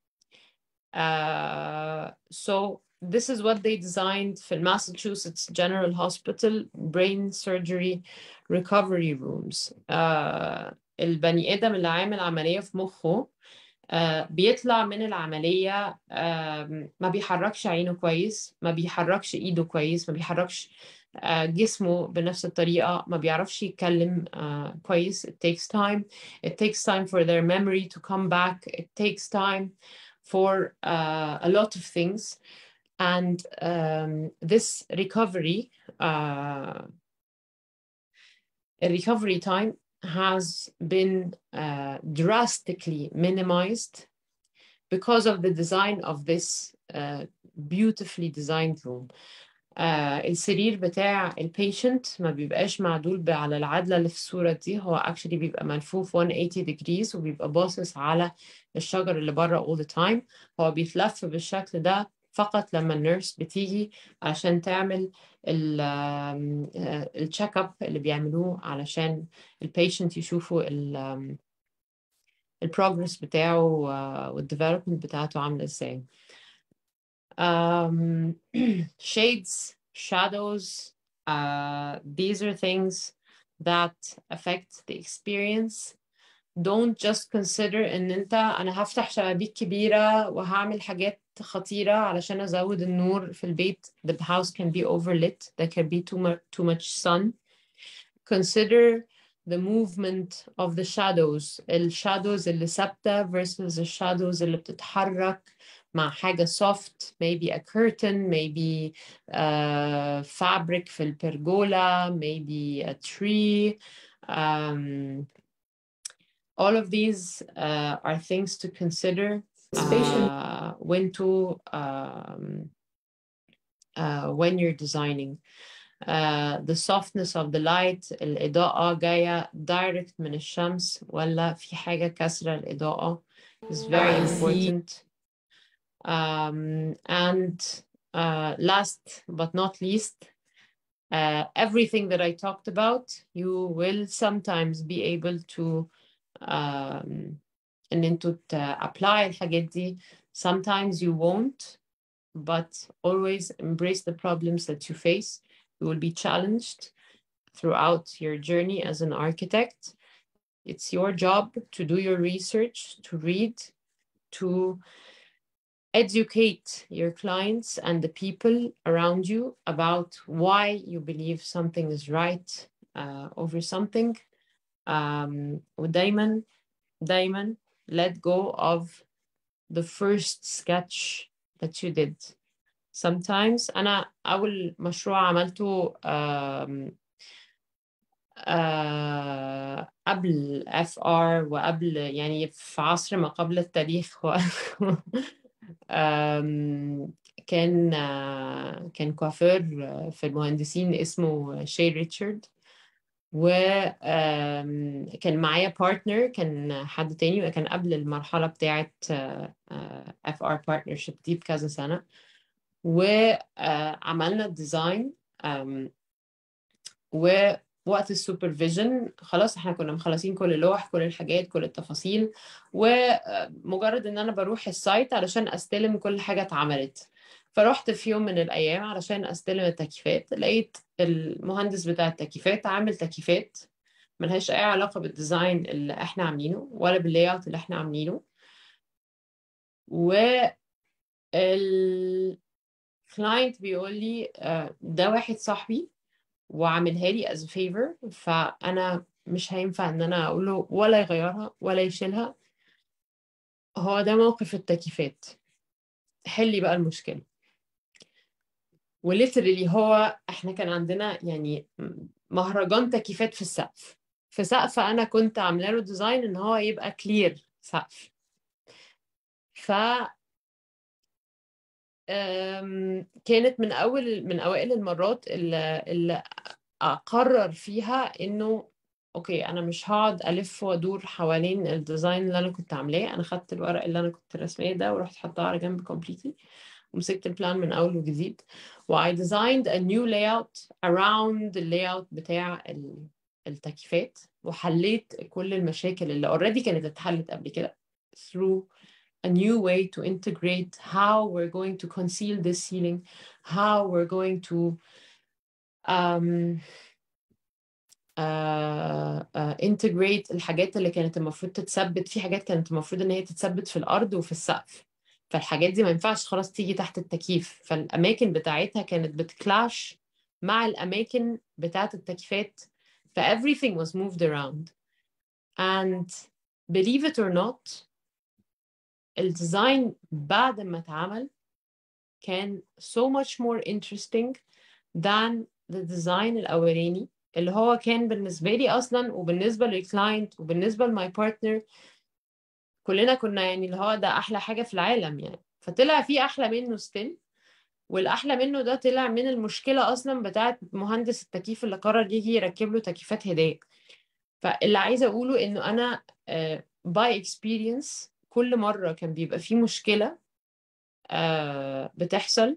uh, so this is what they designed في Massachusetts General Hospital brain surgery recovery rooms uh, البني آدم اللي عامل عملية في مخه uh, بيطلع من العملية uh, ما بيحركش عينه كويس ما بيحركش إيده كويس ما بيحركش uh, جسمه بنفس الطريقة ما بيعرفش يتكلم uh, كويس it takes time it takes time for their memory to come back it takes time for uh, a lot of things and um, this recovery uh, recovery time has been uh, drastically minimized because of the design of this uh, beautifully designed room uh, السرير بتاع البيشنت ما بيبقاش معدول على العدلة اللي في الصورة دي هو actually بيبقى ملفوف 180 degrees وبيبقى باصص على الشجر اللي بره all the time هو بيتلف بالشكل ده فقط لما النيرس بتيجي عشان تعمل التشيك اب اللي بيعملوه علشان البيشنت يشوفوا البروجرس بتاعه والديفلوبمنت بتاعته عامله ازاي um, shades shadows uh, these are things that affect the experience don't just consider ان انت انا هفتح شبابيك كبيره وهعمل حاجات خطيره علشان ازود النور في البيت the house can be overlit there can be too much too much sun consider the movement of the shadows الشادوز اللي ثابته versus the shadows اللي بتتحرك مع حاجة soft maybe a curtain maybe uh, fabric في البرجولا maybe a tree um, all of these uh, are things to consider uh, when to um, uh, when you're designing uh, the softness of the light الإضاءة جاية direct من الشمس ولا في حاجة كسرة الإضاءة is very important um, and uh, last but not least uh, everything that I talked about you will sometimes be able to um, ان انتوا apply الحاجات دي sometimes you won't but always embrace the problems that you face you will be challenged throughout your journey as an architect it's your job to do your research to read to educate your clients and the people around you about why you believe something is right uh, over something um, ودايما دايما let go of the first sketch that you did sometimes أنا أول مشروع عملته um, uh, قبل FR وقبل يعني في عصر ما قبل التاريخ um, كان uh, كان كوافير في المهندسين اسمه شي ريتشارد وكان معايا بارتنر كان حد تاني وكان قبل المرحلة بتاعة اف ار بارتنرشيب دي بكذا سنة وعملنا الديزاين ووقت السوبرفيجن خلاص احنا كنا مخلصين كل اللوح كل الحاجات كل التفاصيل ومجرد ان انا بروح السايت علشان استلم كل حاجة اتعملت فرحت في يوم من الأيام علشان أستلم التكييفات لقيت المهندس بتاع التكييفات عامل تكييفات ملهاش أي علاقة بالديزاين اللي إحنا عاملينه ولا باللاي اوت اللي إحنا عاملينه و الكلاينت بيقول لي آه، ده واحد صاحبي وعاملها لي as a favor فأنا مش هينفع إن أنا أقول له ولا يغيرها ولا يشيلها هو ده موقف التكييفات حلي بقى المشكلة وليترلي هو احنا كان عندنا يعني مهرجان تكييفات في السقف في سقف انا كنت عامله له ديزاين ان هو يبقى كلير سقف ف أم، كانت من اول من اوائل المرات اللي, اللي اقرر فيها انه اوكي انا مش هقعد الف وادور حوالين الديزاين اللي انا كنت عاملاه انا خدت الورق اللي انا كنت رسماه ده ورحت حطاه على جنب كومبليتلي ومسكت البلان من اول وجديد و I designed a new layout around the layout بتاع ال- التكييفات وحليت كل المشاكل اللي already كانت اتحلت قبل كده through a new way to integrate how we're going to conceal this ceiling, how we're going to um, uh, uh, integrate الحاجات اللي كانت المفروض تتثبت في حاجات كانت المفروض ان هي تتثبت في الارض وفي السقف فالحاجات دي ما ينفعش خلاص تيجي تحت التكييف فالاماكن بتاعتها كانت بتكلاش مع الاماكن بتاعت التكييفات ف everything was moved around and believe it or not الديزاين بعد ما اتعمل كان so much more interesting than the design الأولاني اللي هو كان بالنسبة لي أصلا وبالنسبة للكلاينت وبالنسبة لماي بارتنر كلنا كنا يعني اللي هو ده أحلى حاجة في العالم يعني فطلع في أحلى منه ستيل والأحلى منه ده طلع من المشكلة أصلا بتاعت مهندس التكييف اللي قرر يجي يركب له تكييفات هدايا فاللي عايزة أقوله إنه أنا باي اكسبيرينس كل مرة كان بيبقى في مشكلة آه، بتحصل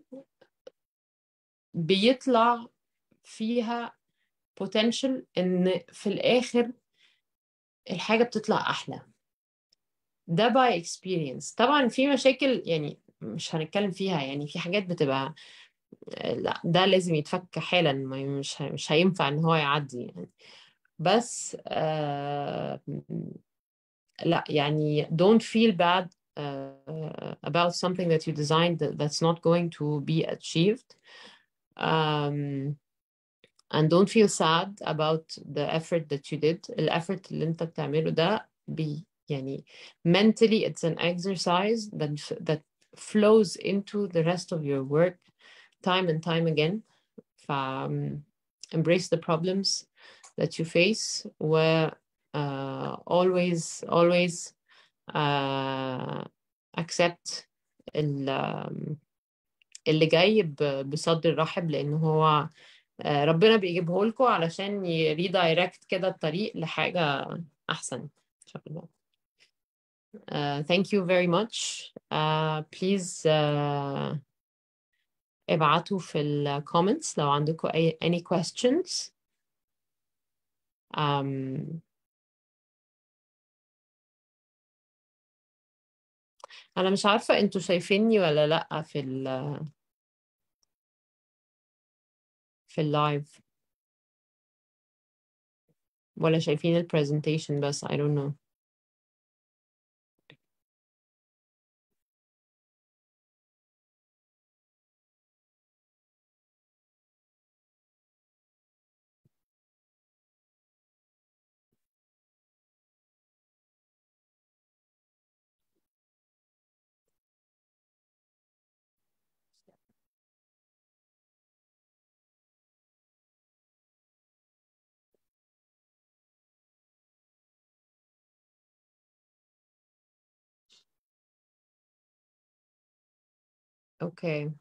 بيطلع فيها potential ان في الاخر الحاجة بتطلع احلى ده by experience طبعا في مشاكل يعني مش هنتكلم فيها يعني في حاجات بتبقى لا ده لازم يتفك حالا ما- مش ه- مش هينفع ان هو يعدي يعني بس آه لا يعني don't feel bad uh, about something that you designed that, that's not going to be achieved um, and don't feel sad about the effort that you did الeffort اللي انت بتعمله ده بي يعني mentally it's an exercise that that flows into the rest of your work time and time again ف um, embrace the problems that you face و uh, always always uh, accept ال, um, اللي جاي ب- بصدر رحب لأن هو آه، ربنا بيجيبه لكم علشان يريدايركت كده الطريق لحاجة أحسن إن شاء الله. Uh, thank you very much. Uh, please uh, ابعتوا في ال comments لو عندكم أي any questions. Um, أنا مش عارفة أنتوا شايفيني ولا لأ في ال في اللايف ولا شايفين ال presentation بس I don't know. Okay.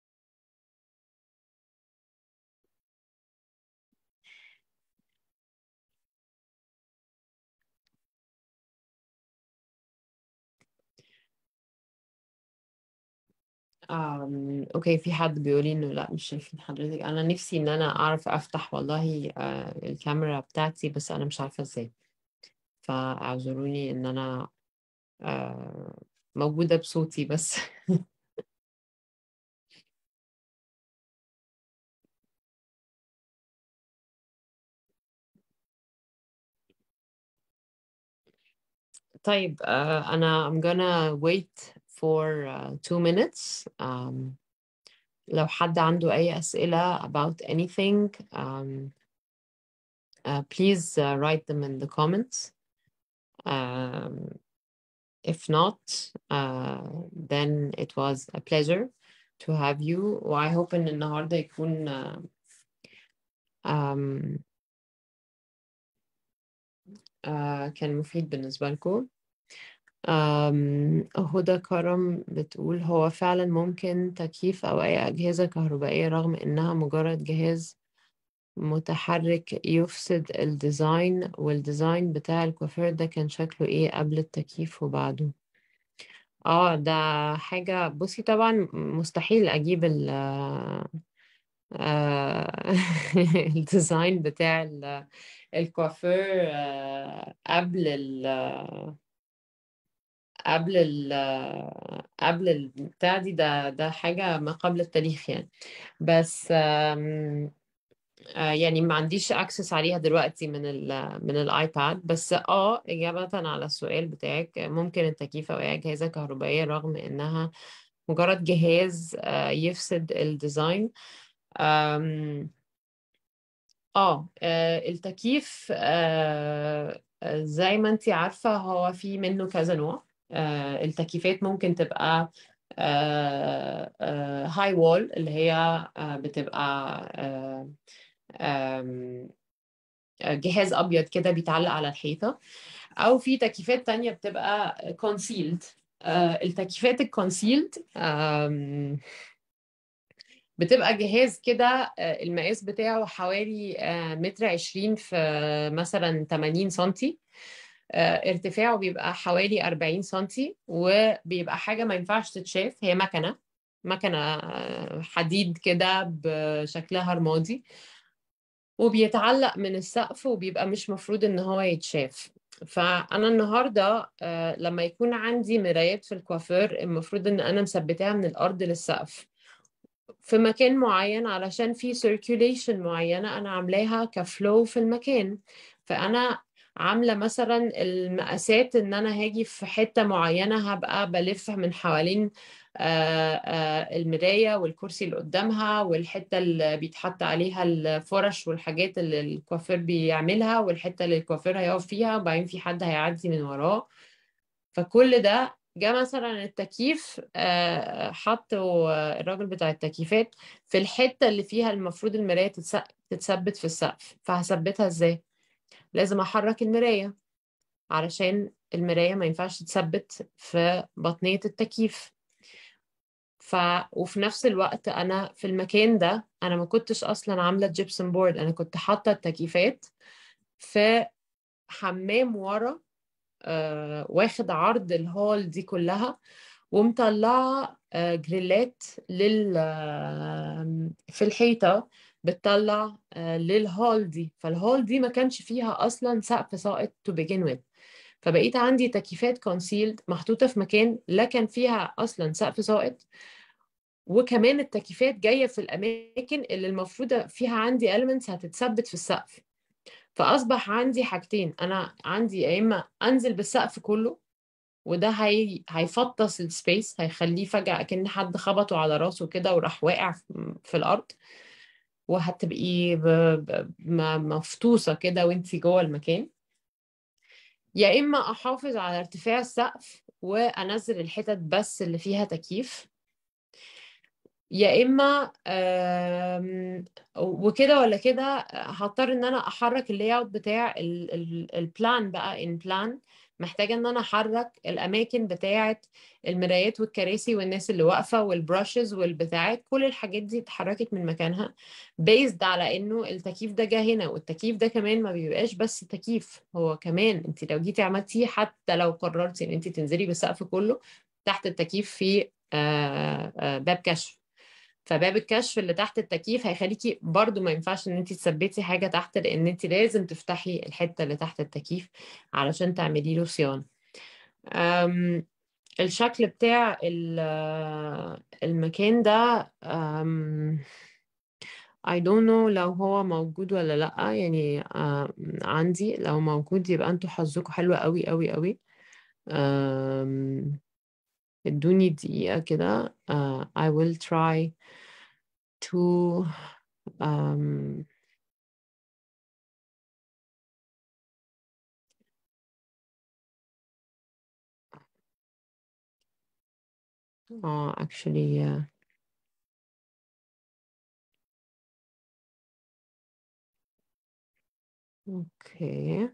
um, اوكي في حد بيقول لي انه لا مش شايفين حضرتك انا نفسي ان انا اعرف افتح والله آه، الكاميرا بتاعتي بس انا مش عارفة ازاي فاعذروني ان انا آه، موجودة بصوتي بس طيب uh, أنا I'm gonna wait for uh, two minutes um, لو حد عنده أي أسئلة about anything um, uh, please uh, write them in the comments um, if not uh, then it was a pleasure to have you و I hope إن النهاردة يكون uh, um, uh, كان مفيد بالنسبة لكم أم، هدى كرم بتقول هو فعلا ممكن تكييف أو أي أجهزة كهربائية رغم إنها مجرد جهاز متحرك يفسد الديزاين والديزاين بتاع الكوافير ده كان شكله إيه قبل التكييف وبعده اه ده حاجة بصي طبعا مستحيل أجيب ال آه، الديزاين بتاع ال- الكوافير آه، قبل ال قبل ال قبل البتاع دي ده ده حاجة ما قبل التاريخ يعني بس آم، آه، يعني ما عنديش اكسس عليها دلوقتي من ال من الايباد بس اه إجابة على السؤال بتاعك ممكن التكييف أو أي أجهزة كهربائية رغم إنها مجرد جهاز آه، يفسد الديزاين آم، اه آه، التكييف آه، آه، زي ما انتي عارفة هو في منه كذا نوع آه، التكييفات ممكن تبقى هاي وول اللي هي آه، بتبقى آه، آم، آه، جهاز أبيض كده بيتعلق على الحيطة أو في تكييفات تانية بتبقى كونسيلد التكييفات الكونسيلد بتبقى جهاز كده آه، المقاس بتاعه حوالي آه، متر عشرين في آه، مثلا 80 سنتي آه، ارتفاعه بيبقى حوالي 40 سنتي وبيبقى حاجة ما ينفعش تتشاف هي مكنة مكنة آه، حديد كده بشكلها رمادي وبيتعلق من السقف وبيبقى مش مفروض ان هو يتشاف فانا النهارده آه، لما يكون عندي مرايات في الكوافير المفروض ان انا مثبتاها من الارض للسقف في مكان معين علشان في circulation معينة أنا عاملاها كفلو في المكان فأنا عاملة مثلا المقاسات إن أنا هاجي في حتة معينة هبقى بلف من حوالين آه، آه، المراية والكرسي اللي قدامها والحتة اللي بيتحط عليها الفرش والحاجات اللي الكوافير بيعملها والحتة اللي الكوافير هيقف فيها وبعدين في حد هيعدي من وراه فكل ده جه مثلا التكييف آه، حطوا آه، الراجل بتاع التكييفات في الحتة اللي فيها المفروض المراية تتس- تتثبت في السقف فهثبتها ازاي؟ لازم احرك المراية علشان المراية ما ينفعش تثبت في بطنية التكييف ف وفي نفس الوقت انا في المكان ده انا ما كنتش اصلا عاملة جيبسون بورد انا كنت حاطة التكييفات في حمام ورا آه، واخد عرض الهول دي كلها ومطلعة آه، جريلات لل آه، في الحيطة بتطلع آه، للهول دي فالهول دي ما كانش فيها أصلا سقف ساقط to begin with فبقيت عندي تكييفات كونسيلد محطوطة في مكان لا كان فيها أصلا سقف ساقط وكمان التكييفات جاية في الأماكن اللي المفروض فيها عندي elements هتتثبت في السقف فأصبح عندي حاجتين أنا عندي يا إما أنزل بالسقف كله وده هي... هيفطس السبيس هيخليه فجأة كأن حد خبطه على راسه كده وراح واقع في في الأرض وهتبقي ب... ب... م- مفطوسة كده وانتي جوه المكان يا إما أحافظ على ارتفاع السقف وأنزل الحتت بس اللي فيها تكييف يا اما آم، وكده ولا كده هضطر ان انا احرك اللاي اوت بتاع ال- ال- البلان بقى ان بلان محتاجه ان انا احرك الاماكن بتاعه المرايات والكراسي والناس اللي واقفه والبراشز والبتاعات كل الحاجات دي اتحركت من مكانها بيزد على انه التكييف ده جه هنا والتكييف ده كمان ما بيبقاش بس تكييف هو كمان انت لو جيتي عملتيه حتى لو قررتي ان انت تنزلي بالسقف كله تحت التكييف في آه، آه، باب كشف فباب الكشف اللي تحت التكييف هيخليكي برضو ما ينفعش ان انت تثبتي حاجة تحت لان انت لازم تفتحي الحتة اللي تحت التكييف علشان تعملي له صيانة أم، الشكل بتاع ال- المكان ده أم، I don't know لو هو موجود ولا لأ يعني أم، عندي لو موجود يبقى انتوا حظكم حلو قوي قوي قوي um, ادوني دقيقة كده uh, I will try to um, uh, actually uh, okay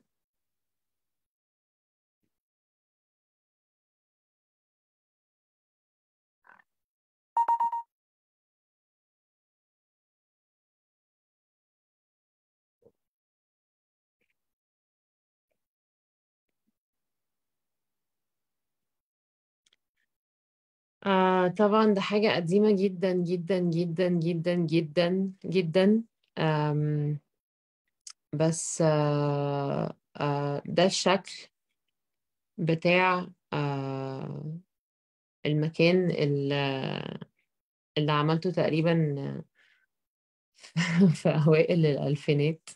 آه طبعا ده حاجة قديمة جدا جدا جدا جدا جدا جدا آم بس آه آه ده الشكل بتاع آه المكان اللي, اللي عملته تقريبا في أوائل الألفينات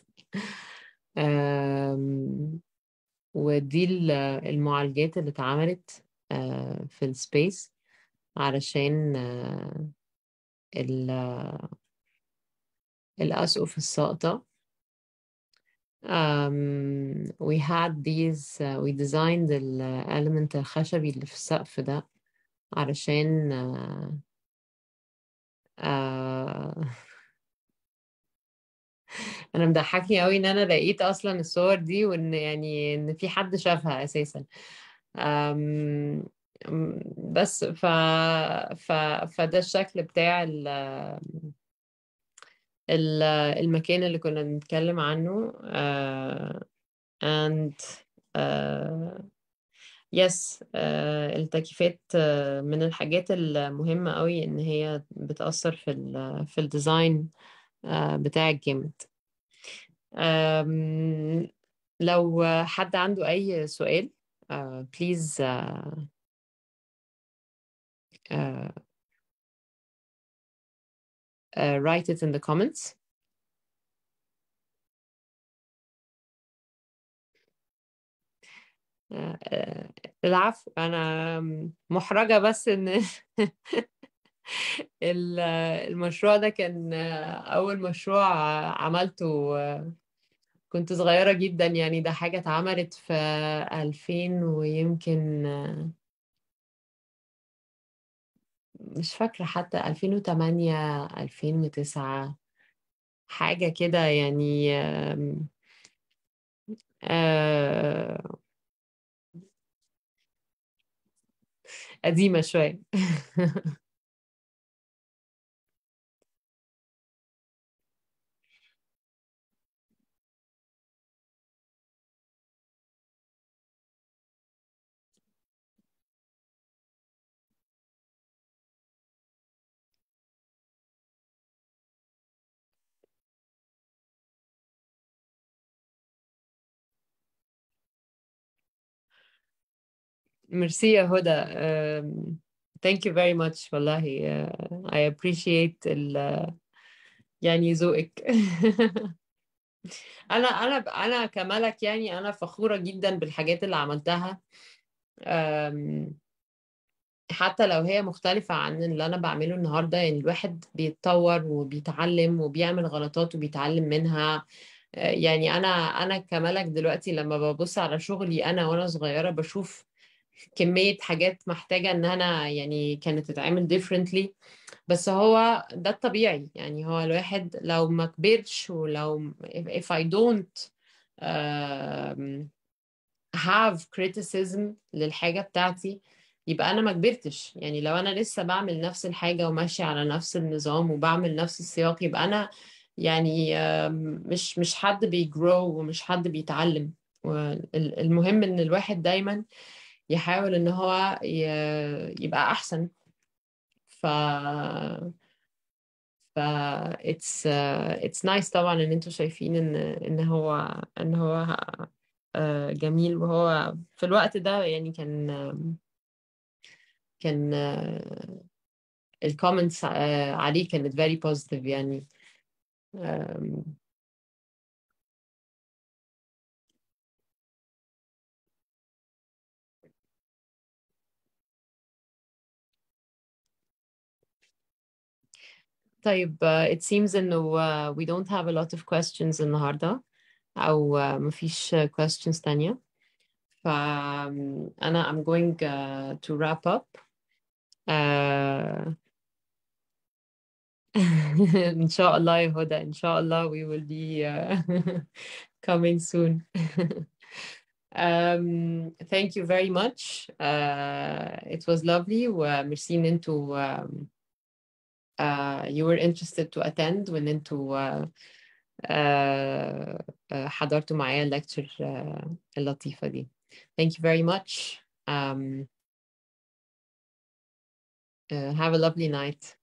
آم ودي المعالجات اللي اتعملت آه في السبيس علشان آه الأسقف الساقطة um, we had these uh, we designed element الخشبي اللي في السقف ده علشان uh, uh, انا مضحكني قوي ان انا لقيت اصلا الصور دي وان يعني ان في حد شافها اساسا um, بس ف... ف... فده الشكل بتاع ال... المكان اللي كنا بنتكلم عنه uh, and uh, yes uh, التكييفات uh, من الحاجات المهمة قوي إن هي بتأثر في ال في الديزاين uh, بتاع الجامد um, لو حد عنده أي سؤال uh, please uh, uh, uh, write it in the comments العفو أنا محرجة بس إن المشروع ده كان أول مشروع عملته كنت صغيرة جدا يعني ده حاجة اتعملت في ألفين ويمكن مش فاكرة حتى ألفين وتمانية ألفين وتسعة حاجة كده يعني آه قديمة شوية ميرسي يا هدى um, thank you very much والله uh, I appreciate ال يعني ذوقك انا انا انا كملك يعني انا فخوره جدا بالحاجات اللي عملتها um, حتى لو هي مختلفة عن اللي أنا بعمله النهاردة يعني الواحد بيتطور وبيتعلم وبيعمل غلطات وبيتعلم منها يعني أنا أنا كملك دلوقتي لما ببص على شغلي أنا وأنا صغيرة بشوف كمية حاجات محتاجة إن أنا يعني كانت تتعمل differently بس هو ده الطبيعي يعني هو الواحد لو ما كبرش ولو if I don't uh, have criticism للحاجة بتاعتي يبقى أنا ما كبرتش يعني لو أنا لسه بعمل نفس الحاجة وماشية على نفس النظام وبعمل نفس السياق يبقى أنا يعني مش مش حد بيجرو ومش حد بيتعلم المهم إن الواحد دايما يحاول ان هو يبقى احسن ف ف it's uh, it's nice طبعا ان انتوا شايفين ان ان هو ان هو uh, جميل وهو في الوقت ده يعني كان كان uh, الكومنتس عليه كانت very positive يعني um, طيب uh, it seems إنه uh, we don't have a lot of questions النهاردة أو uh, مفيش questions تانية فأنا I'm going uh, to wrap up uh, إن شاء الله يا هدى إن شاء الله we will be uh, coming soon um, thank you very much uh, it was lovely وميرسي إن انتوا um, uh, you were interested to attend وإن انتوا uh, uh, uh, حضرتوا معايا الليكتشر uh, اللطيفة دي thank you very much um, uh, have a lovely night